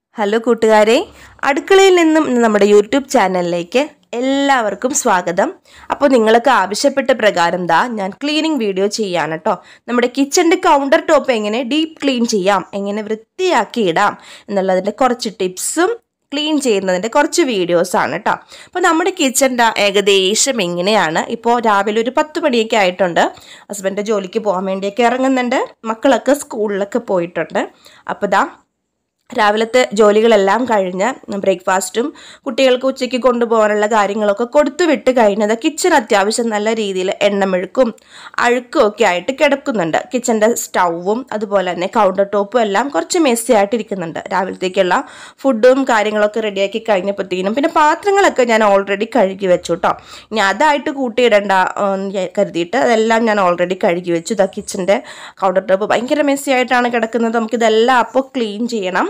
hello കൂട്ടുകാരെ അടുക്കളയിൽ നിന്നും ഇന്ന് നമ്മുടെ യൂട്യൂബ് ചാനലിലേക്ക് എല്ലാവർക്കും സ്വാഗതം അപ്പോൾ നിങ്ങൾക്ക് ആവശ്യപ്പെട്ട പ്രകാരം ദാ ഞാൻ ക്ലീനിങ് വീഡിയോ ചെയ്യാണ് കേട്ടോ നമ്മുടെ കിച്ചണിൻ്റെ കൗണ്ടർ ടോപ്പ് എങ്ങനെ ഡീപ്പ് ക്ലീൻ ചെയ്യാം എങ്ങനെ വൃത്തിയാക്കി ഇടാം എന്നുള്ളതിൻ്റെ കുറച്ച് ടിപ്സും ക്ലീൻ ചെയ്യുന്നതിൻ്റെ കുറച്ച് വീഡിയോസാണ് കേട്ടോ അപ്പോൾ നമ്മുടെ കിച്ചൻ്റെ ഏകദേശം ഇങ്ങനെയാണ് ഇപ്പോൾ രാവിലെ ഒരു പത്ത് മണിയൊക്കെ ആയിട്ടുണ്ട് ഹസ്ബൻഡ് ജോലിക്ക് പോകാൻ വേണ്ടിയൊക്കെ ഇറങ്ങുന്നുണ്ട് മക്കളൊക്കെ സ്കൂളിലൊക്കെ പോയിട്ടുണ്ട് അപ്പോൾ ദാ രാവിലത്തെ ജോലികളെല്ലാം കഴിഞ്ഞ് ബ്രേക്ക്ഫാസ്റ്റും കുട്ടികൾക്ക് ഉച്ചയ്ക്ക് കൊണ്ടുപോകാനുള്ള കാര്യങ്ങളൊക്കെ കൊടുത്തു വിട്ട് കഴിഞ്ഞത് കിച്ചൺ അത്യാവശ്യം നല്ല രീതിയിൽ എണ്ണമെഴുക്കും അഴുക്കും ഒക്കെ ആയിട്ട് കിടക്കുന്നുണ്ട് കിച്ചൻ്റെ സ്റ്റൗവും അതുപോലെ തന്നെ കൗണ്ടർ ടോപ്പും എല്ലാം കുറച്ച് മെസ്സി ആയിട്ട് ഇരിക്കുന്നുണ്ട് രാവിലത്തേക്കുള്ള ഫുഡും കാര്യങ്ങളൊക്കെ റെഡിയാക്കി കഴിഞ്ഞപ്പോഴത്തേനും പിന്നെ പാത്രങ്ങളൊക്കെ ഞാൻ ഓൾറെഡി കഴുകി വെച്ചു കേട്ടോ ഇനി അതായിട്ട് കൂട്ടിയിടണ്ട എന്ന് കരുതിയിട്ട് അതെല്ലാം ഞാൻ ഓൾറെഡി കഴുകി വെച്ചു ഇതാ കിച്ചൻ്റെ കൗണ്ടർ ടോപ്പ് ഭയങ്കര മെസ്സി ആയിട്ടാണ് കിടക്കുന്നത് നമുക്കിതെല്ലാം അപ്പോൾ ക്ലീൻ ചെയ്യണം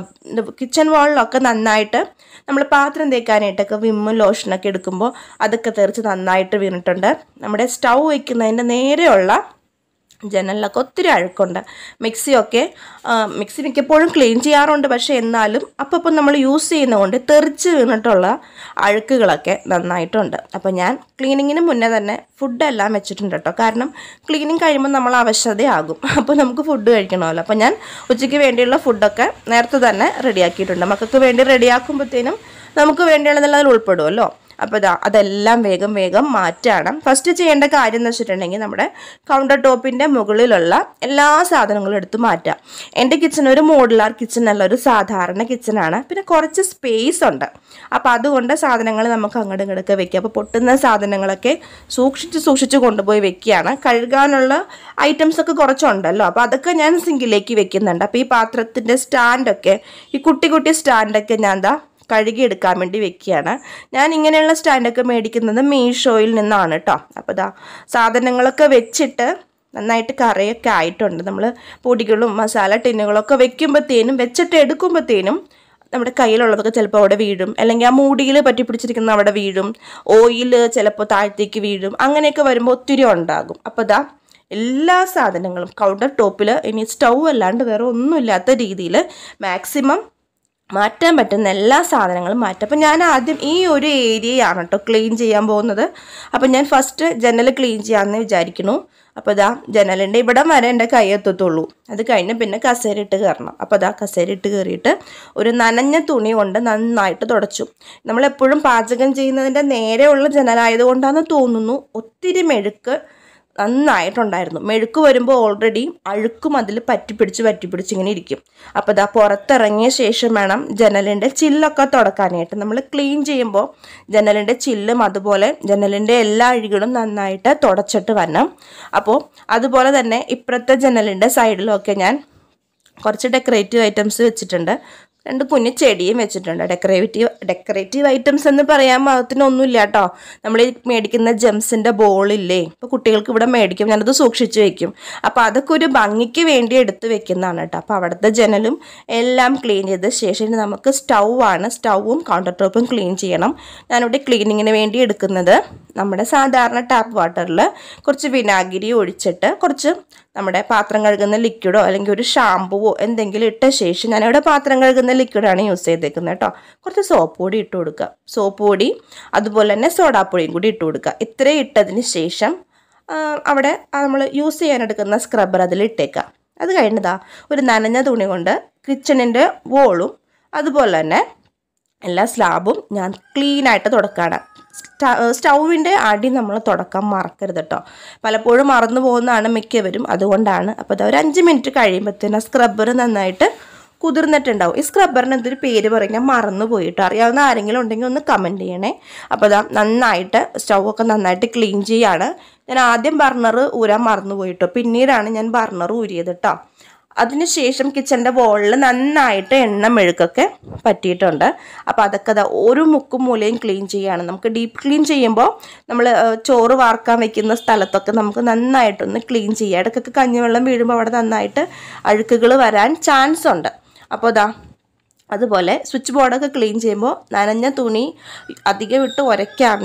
കിച്ചൺ വാളിലൊക്കെ നന്നായിട്ട് നമ്മൾ പാത്രം തേക്കാനായിട്ടൊക്കെ വിമ്മും ലോഷനൊക്കെ എടുക്കുമ്പോൾ അതൊക്കെ തെറിച്ച് നന്നായിട്ട് വീണിട്ടുണ്ട് നമ്മുടെ സ്റ്റൗ വയ്ക്കുന്നതിൻ്റെ നേരെയുള്ള ജനലിലൊക്കെ ഒത്തിരി അഴുക്കുണ്ട് മിക്സിയൊക്കെ ആ, മിക്സി മിക്കപ്പോഴും ക്ലീൻ ചെയ്യാറുണ്ട് പക്ഷേ എന്നാലും അപ്പം ഇപ്പം നമ്മൾ യൂസ് ചെയ്യുന്നതുകൊണ്ട് തെറിച്ച് വീണിട്ടുള്ള അഴുക്കുകളൊക്കെ നന്നായിട്ടുണ്ട് അപ്പോൾ ഞാൻ ക്ലീനിങ്ങിന് മുന്നേ തന്നെ ഫുഡെല്ലാം വെച്ചിട്ടുണ്ട് കേട്ടോ കാരണം ക്ലീനിങ് കഴിയുമ്പോൾ നമ്മൾ അവശതയാകും അപ്പോൾ നമുക്ക് ഫുഡ് കഴിക്കണമല്ലോ അപ്പോൾ ഞാൻ ഉച്ചയ്ക്ക് വേണ്ടിയുള്ള ഫുഡൊക്കെ നേരത്തെ തന്നെ റെഡിയാക്കിയിട്ടുണ്ട് മക്കൾക്ക് വേണ്ടി റെഡിയാക്കുമ്പോഴത്തേനും നമുക്ക് വേണ്ടിയുള്ളതെല്ലാം അതിൽ ഉൾപ്പെടുമല്ലോ അപ്പോൾ ഇതാ അതെല്ലാം വേഗം വേഗം മാറ്റാണ് ഫസ്റ്റ് ചെയ്യേണ്ട കാര്യം എന്ന് വെച്ചിട്ടുണ്ടെങ്കിൽ നമ്മുടെ കൗണ്ടർ ടോപ്പിൻ്റെ മുകളിലുള്ള എല്ലാ സാധനങ്ങളും എടുത്ത് മാറ്റാം എൻ്റെ കിച്ചൺ ഒരു മോഡുലാർ കിച്ചൺ അല്ല ഒരു സാധാരണ കിച്ചണാണ് പിന്നെ കുറച്ച് സ്പേസ് ഉണ്ട് അപ്പോൾ അതുകൊണ്ട് സാധനങ്ങൾ നമുക്ക് അങ്ങോട്ടും ഇങ്ങോട്ടൊക്കെ വെക്കാം അപ്പോൾ പൊട്ടുന്ന സാധനങ്ങളൊക്കെ സൂക്ഷിച്ച് സൂക്ഷിച്ച് കൊണ്ടുപോയി വെക്കുകയാണ് കഴുകാനുള്ള ഐറ്റംസ് ഒക്കെ കുറച്ചുണ്ടല്ലോ അപ്പോൾ അതൊക്കെ ഞാൻ സിങ്കിലേക്ക് വെക്കുന്നുണ്ട് അപ്പോൾ ഈ പാത്രത്തിൻ്റെ സ്റ്റാൻഡൊക്കെ ഈ കുട്ടി കുട്ടി സ്റ്റാൻഡൊക്കെ ഞാൻ എന്താ കഴുകിയെടുക്കാൻ വേണ്ടി വെക്കുകയാണ് ഞാൻ ഇങ്ങനെയുള്ള സ്റ്റാൻഡൊക്കെ മേടിക്കുന്നത് മീഷോയിൽ നിന്നാണ് കേട്ടോ അപ്പോൾ ഇതാ സാധനങ്ങളൊക്കെ വെച്ചിട്ട് നന്നായിട്ട് കറിയൊക്കെ ആയിട്ടുണ്ട് നമ്മൾ പൊടികളും മസാല ടിന്നുകളൊക്കെ വെക്കുമ്പോഴത്തേനും വെച്ചിട്ട് എടുക്കുമ്പോഴത്തേനും നമ്മുടെ കയ്യിലുള്ളതൊക്കെ ചിലപ്പോൾ അവിടെ വീഴും അല്ലെങ്കിൽ ആ മൂടിയിൽ പറ്റി പിടിച്ചിരിക്കുന്ന അവിടെ വീഴും ഓയിൽ ചിലപ്പോൾ താഴത്തേക്ക് വീഴും അങ്ങനെയൊക്കെ വരുമ്പോൾ ഒത്തിരി ഉണ്ടാകും അപ്പോൾ ഇതാ എല്ലാ സാധനങ്ങളും കൗണ്ടർ ടോപ്പിൽ ഇനി സ്റ്റൗ അല്ലാണ്ട് വേറെ ഒന്നുമില്ലാത്ത രീതിയിൽ മാക്സിമം മാറ്റാൻ പറ്റുന്ന എല്ലാ സാധനങ്ങളും മാറ്റാം അപ്പം ഞാൻ ആദ്യം ഈ ഒരു ഏരിയയാണ് കേട്ടോ ക്ലീൻ ചെയ്യാൻ പോകുന്നത് അപ്പം ഞാൻ ഫസ്റ്റ് ജനൽ ക്ലീൻ ചെയ്യാമെന്ന് വിചാരിക്കുന്നു അപ്പോൾ ഇതാ ജനലിൻ്റെ ഇവിടം വരെ എൻ്റെ കൈ എത്തത്തുള്ളൂ അത് കഴിഞ്ഞ് പിന്നെ കസേര ഇട്ട് കയറണം അപ്പോൾ ഇതാ കസേര ഇട്ട് കയറിയിട്ട് ഒരു നനഞ്ഞ തുണി കൊണ്ട് നന്നായിട്ട് തുടച്ചു നമ്മളെപ്പോഴും പാചകം ചെയ്യുന്നതിൻ്റെ നേരെയുള്ള ജനലായതുകൊണ്ടാണെന്ന് തോന്നുന്നു ഒത്തിരി മെഴുക്ക് നന്നായിട്ടുണ്ടായിരുന്നു മെഴുക്ക് വരുമ്പോൾ ഓൾറെഡി അഴുക്കും അതിൽ പറ്റിപ്പിടിച്ച് പറ്റിപ്പിടിച്ച് ഇങ്ങനെ ഇരിക്കും അപ്പോൾ ഇതാ പുറത്തിറങ്ങിയ ശേഷം വേണം ജനലിൻ്റെ ചില്ലൊക്കെ തുടക്കാനായിട്ട് നമ്മൾ ക്ലീൻ ചെയ്യുമ്പോൾ ജനലിൻ്റെ ചില്ലും അതുപോലെ ജനലിൻ്റെ എല്ലാ അഴുകളും നന്നായിട്ട് തുടച്ചിട്ട് വരണം അപ്പോൾ അതുപോലെ തന്നെ ഇപ്പുറത്തെ ജനലിൻ്റെ സൈഡിലൊക്കെ ഞാൻ കുറച്ച് ഡെക്കറേറ്റീവ് ഐറ്റംസ് വെച്ചിട്ടുണ്ട് രണ്ട് കുഞ്ഞു ചെടിയും വെച്ചിട്ടുണ്ട് ഡെക്കറേറ്റീവ് ഡെക്കറേറ്റീവ് ഐറ്റംസ് എന്ന് പറയാൻ പാകത്തിനൊന്നുമില്ല കേട്ടോ നമ്മൾ ഈ മേടിക്കുന്ന ജെംസിൻ്റെ ബോളില്ലേ ഇപ്പോൾ കുട്ടികൾക്ക് ഇവിടെ മേടിക്കും ഞാനത് സൂക്ഷിച്ച് വെക്കും അപ്പോൾ അതൊക്കെ ഒരു ഭംഗിക്ക് വേണ്ടി എടുത്ത് വെക്കുന്നതാണ് കേട്ടോ അപ്പോൾ അവിടുത്തെ ജനലും എല്ലാം ക്ലീൻ ചെയ്ത ശേഷം ഇനി നമുക്ക് സ്റ്റൗ ആണ് സ്റ്റൗവും കൗണ്ടർ ടോപ്പും ക്ലീൻ ചെയ്യണം ഞാനിവിടെ ക്ലീനിങ്ങിന് വേണ്ടി എടുക്കുന്നത് നമ്മുടെ സാധാരണ ടാപ്പ് വാട്ടറിൽ കുറച്ച് വിനാഗിരി ഒഴിച്ചിട്ട് കുറച്ച് നമ്മുടെ പാത്രം കഴുകുന്ന ലിക്വിഡോ അല്ലെങ്കിൽ ഒരു ഷാമ്പുവോ എന്തെങ്കിലും ഇട്ട ശേഷം ഞാനിവിടെ പാത്രം കഴുകുന്ന ലിക്വിഡാണ് യൂസ് ചെയ്തേക്കുന്നത് കേട്ടോ കുറച്ച് സോപ്പ് പൊടി ഇട്ട് കൊടുക്കുക സോപ്പ് പൊടി അതുപോലെ തന്നെ സോഡാപ്പൊടിയും കൂടി ഇട്ട് കൊടുക്കുക ഇത്രയും ഇട്ടതിന് ശേഷം ആ, അവിടെ നമ്മൾ യൂസ് ചെയ്യാനെടുക്കുന്ന സ്ക്രബ്ബർ അതിൽ ഇട്ടേക്കുക അത് കഴിഞ്ഞതാ ഒരു നനഞ്ഞ തുണി കൊണ്ട് കിച്ചണിൻ്റെ വോളും അതുപോലെ തന്നെ എല്ലാ സ്ലാബും ഞാൻ ക്ലീൻ ആയിട്ട് തുടക്കാണ് സ്റ്റൗവിൻ്റെ അടി നമ്മൾ തുടക്കാൻ മറക്കരുത് കേട്ടോ പലപ്പോഴും മറന്നു പോകുന്നതാണ് മിക്കവരും അതുകൊണ്ടാണ് അപ്പോൾ അത് ഒരു അഞ്ച് മിനിറ്റ് കഴിയുമ്പോഴത്തേനും ആ സ്ക്രബ്ബർ നന്നായിട്ട് കുതിർന്നിട്ടുണ്ടാവും ഈ സ്ക്രബ്ബറിന് എന്തൊരു പേര് പറയും ഞാൻ മറന്നു പോയിട്ട് അറിയാവുന്ന ആരെങ്കിലും ഉണ്ടെങ്കിൽ ഒന്ന് കമൻറ്റ് ചെയ്യണേ അപ്പോൾ അതാ നന്നായിട്ട് സ്റ്റൗ ഒക്കെ നന്നായിട്ട് ക്ലീൻ ചെയ്യാണ് ഞാൻ ആദ്യം ബർണർ ഊരാൻ മറന്നു പോയിട്ടോ പിന്നീടാണ് ഞാൻ ബർണർ ഊരിയത് കേട്ടോ അതിനുശേഷം കിച്ചൻ്റെ വോളിൽ നന്നായിട്ട് എണ്ണ മെഴുക്കൊക്കെ പറ്റിയിട്ടുണ്ട് അപ്പോൾ അതൊക്കെ അതാ ഓരോ മുക്കും മൂലയും ക്ലീൻ ചെയ്യുകയാണ് നമുക്ക് ഡീപ്പ് ക്ലീൻ ചെയ്യുമ്പോൾ നമ്മൾ ചോറ് വാർക്കാൻ വെക്കുന്ന സ്ഥലത്തൊക്കെ നമുക്ക് നന്നായിട്ടൊന്ന് ക്ലീൻ ചെയ്യാം ഇടയ്ക്കൊക്കെ കഞ്ഞിവെള്ളം വീഴുമ്പോൾ അവിടെ നന്നായിട്ട് അഴുക്കുകൾ വരാൻ ചാൻസ് ഉണ്ട് അപ്പോൾ ഇതാ അതുപോലെ സ്വിച്ച് ബോർഡൊക്കെ ക്ലീൻ ചെയ്യുമ്പോൾ നനഞ്ഞ തുണി അധികം ഇട്ട് ഉരയ്ക്കാണ്ട്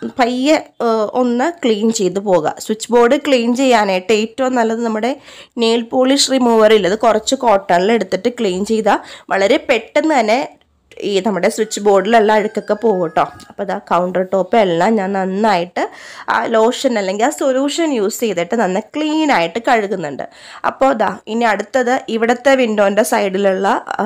പയ്യെ ഏഹ്, ഒന്ന് ക്ലീൻ ചെയ്ത് പോകുക സ്വിച്ച് ബോർഡ് ക്ലീൻ ചെയ്യാനായിട്ട് ഏറ്റവും നല്ലത് നമ്മുടെ നെയിൽ പോളിഷ് റിമൂവറിൽ അത് കുറച്ച് കോട്ടണിൽ എടുത്തിട്ട് ക്ലീൻ ചെയ്താൽ വളരെ പെട്ടെന്ന് തന്നെ ഈ നമ്മുടെ സ്വിച്ച് ബോർഡിലുള്ള അഴുക്കൊക്കെ പോകും കേട്ടോ അപ്പോൾ ഇതാ കൗണ്ടർ ടോപ്പ് എല്ലാം ഞാൻ നന്നായിട്ട് ആ ലോഷൻ അല്ലെങ്കിൽ ആ സൊല്യൂഷൻ യൂസ് ചെയ്തിട്ട് നന്നായി ക്ലീൻ ആയിട്ട് കഴുകുന്നുണ്ട് അപ്പോൾ ഇതാ ഇനി അടുത്തത് ഇവിടുത്തെ വിൻഡോൻ്റെ സൈഡിലുള്ള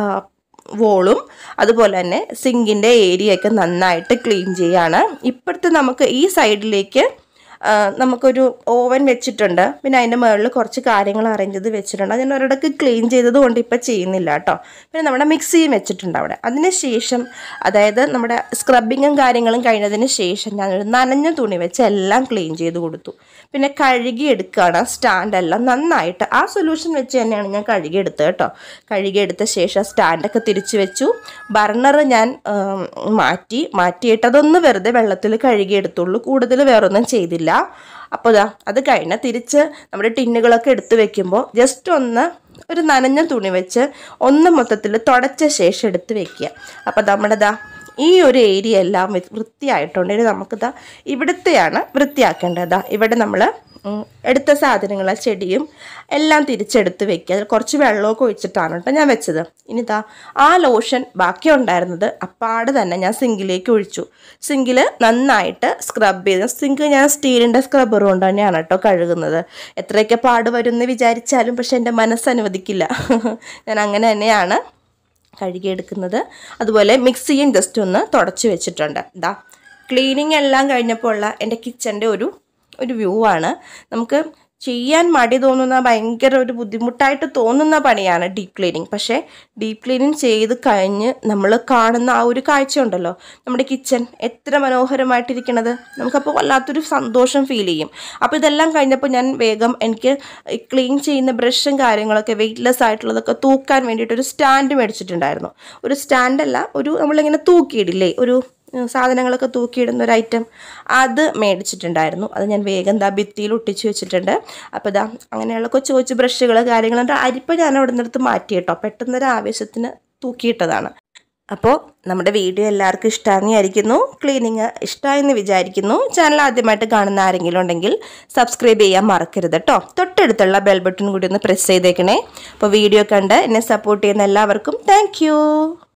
വോളും അതുപോലെ തന്നെ സിങ്കിൻ്റെ ഏരിയയൊക്കെ നന്നായിട്ട് ക്ലീൻ ചെയ്യാണ് ഇപ്പോഴത്തെ നമുക്ക് ഈ സൈഡിലേക്ക് ആ, നമുക്കൊരു ഓവൻ വെച്ചിട്ടുണ്ട് പിന്നെ അതിൻ്റെ മുകളിൽ കുറച്ച് കാര്യങ്ങൾ അറേഞ്ച് ചെയ്ത് വെച്ചിട്ടുണ്ട് അത് ഞാൻ ഒരിടക്ക് ക്ലീൻ ചെയ്തത് കൊണ്ട് ഇപ്പം ചെയ്യുന്നില്ല കേട്ടോ പിന്നെ നമ്മുടെ മിക്സിയും വെച്ചിട്ടുണ്ട് അവിടെ അതിന് ശേഷം അതായത് നമ്മുടെ സ്ക്രബിങ്ങും കാര്യങ്ങളും കഴിഞ്ഞതിന് ശേഷം ഞാനൊരു നനഞ്ഞ തുണി വെച്ച് എല്ലാം ക്ലീൻ ചെയ്ത് കൊടുത്തു പിന്നെ കഴുകി എടുക്കുകയാണ് സ്റ്റാൻഡെല്ലാം നന്നായിട്ട് ആ സൊല്യൂഷൻ വെച്ച് തന്നെയാണ് ഞാൻ കഴുകി എടുത്തത് കേട്ടോ കഴുകി എടുത്ത ശേഷം സ്റ്റാൻഡൊക്കെ തിരിച്ചു വെച്ചു ബർണർ ഞാൻ ഉം, മാറ്റി മാറ്റിയിട്ട് അതൊന്ന് വെറുതെ വെള്ളത്തിൽ കഴുകി എടുത്തുള്ളൂ കൂടുതൽ വേറൊന്നും ചെയ്തില്ല അപ്പോൾ ഇതാ അത് കഴിഞ്ഞ് തിരിച്ച് നമ്മുടെ ടിന്നുകളൊക്കെ എടുത്ത് വെക്കുമ്പോൾ ജസ്റ്റ് ഒന്ന് ഒരു നനഞ്ഞ തുണി വെച്ച് ഒന്ന് മൊത്തത്തിൽ തുടച്ച ശേഷം എടുത്ത് വെക്കുക അപ്പോൾ നമ്മുടെ ദാ ഈ ഒരു ഏരിയ എല്ലാം വൃ- വൃത്തിയായിട്ടുണ്ട് ഇനി നമുക്കിതാ ഇവിടുത്തെയാണ് വൃത്തിയാക്കേണ്ടത് ദാ ഇവിടെ നമ്മൾ എടുത്ത സാധനങ്ങൾ ചെടിയും എല്ലാം തിരിച്ചെടുത്ത് വെക്കുക അതിൽ കുറച്ച് വെള്ളമൊക്കെ ഒഴിച്ചിട്ടാണ് കേട്ടോ ഞാൻ വെച്ചത് ഇനി ഇതാ ആ ലോഷൻ ബാക്കി ഉണ്ടായിരുന്നത് അപ്പാട് തന്നെ ഞാൻ സിങ്കിലേക്ക് ഒഴിച്ചു സിങ്കിൽ നന്നായിട്ട് സ്ക്രബ് ചെയ്ത് സിങ്ക് ഞാൻ സ്റ്റീലിൻ്റെ സ്ക്രബ്ബർ കൊണ്ട് തന്നെയാണ് കേട്ടോ കഴുകുന്നത് എത്രയൊക്കെ പാട് വരും എന്ന് വിചാരിച്ചാലും പക്ഷെ എൻ്റെ മനസ്സ് അനുവദിക്കില്ല ഞാൻ അങ്ങനെ തന്നെയാണ് കഴുകിയെടുക്കുന്നത് അതുപോലെ മിക്സിയും ജസ്റ്റ് ഒന്ന് തുടച്ച് വെച്ചിട്ടുണ്ട് ഇതാ ക്ലീനിങ് എല്ലാം കഴിഞ്ഞപ്പോൾ ഉള്ള എൻ്റെ കിച്ചൻ്റെ ഒരു ഒരു വ്യൂ ആണ് നമുക്ക് ചെയ്യാൻ മടി തോന്നുന്ന ഭയങ്കര ഒരു ബുദ്ധിമുട്ടായിട്ട് തോന്നുന്ന പണിയാണ് ഡീപ്പ് ക്ലീനിങ് പക്ഷേ ഡീപ്പ് ക്ലീനിങ് ചെയ്ത് കഴിഞ്ഞ് നമ്മൾ കാണുന്ന ആ ഒരു കാഴ്ച ഉണ്ടല്ലോ നമ്മുടെ കിച്ചൺ എത്ര മനോഹരമായിട്ടിരിക്കണത് നമുക്കപ്പോൾ വല്ലാത്തൊരു സന്തോഷം ഫീൽ ചെയ്യും അപ്പോൾ ഇതെല്ലാം കഴിഞ്ഞപ്പോൾ ഞാൻ വേഗം എനിക്ക് ക്ലീൻ ചെയ്യുന്ന ബ്രഷും കാര്യങ്ങളൊക്കെ വെയിറ്റ്ലെസ് ആയിട്ടുള്ളതൊക്കെ തൂക്കാൻ വേണ്ടിയിട്ട് ഒരു സ്റ്റാൻഡ് മേടിച്ചിട്ടുണ്ടായിരുന്നു ഒരു സ്റ്റാൻഡല്ല ഒരു നമ്മളിങ്ങനെ തൂക്കിയിടില്ലേ ഒരു ഉം, സാധനങ്ങളൊക്കെ തൂക്കിയിടുന്ന ഒരു ഐറ്റം അത് മേടിച്ചിട്ടുണ്ടായിരുന്നു അത് ഞാൻ വേഗം ദാ ഭിത്തിയിൽ ഒട്ടിച്ച് വെച്ചിട്ടുണ്ട് അപ്പോൾ ഇതാ അങ്ങനെയുള്ള കൊച്ചു കൊച്ചു ബ്രഷുകൾ കാര്യങ്ങളുണ്ട് അരിപ്പ ഞാൻ അവിടെ നിന്നെടുത്ത് മാറ്റി കേട്ടോ പെട്ടെന്നൊരു ആവേശത്തിന് തൂക്കിയിട്ടതാണ് അപ്പോൾ നമ്മുടെ വീഡിയോ എല്ലാവർക്കും ഇഷ്ടമാണെന്ന് വിചാരിക്കുന്നു ക്ലീനിങ് ഇഷ്ടമായെന്ന് വിചാരിക്കുന്നു ചാനൽ ആദ്യമായിട്ട് കാണുന്ന ആരെങ്കിലും ഉണ്ടെങ്കിൽ സബ്സ്ക്രൈബ് ചെയ്യാൻ മറക്കരുത് കേട്ടോ തൊട്ടടുത്തുള്ള ബെൽ ബട്ടൺ കൂടി ഒന്ന് പ്രസ് ചെയ്തേക്കണേ അപ്പോൾ വീഡിയോ കണ്ട് എന്നെ സപ്പോർട്ട് ചെയ്യുന്ന എല്ലാവർക്കും താങ്ക്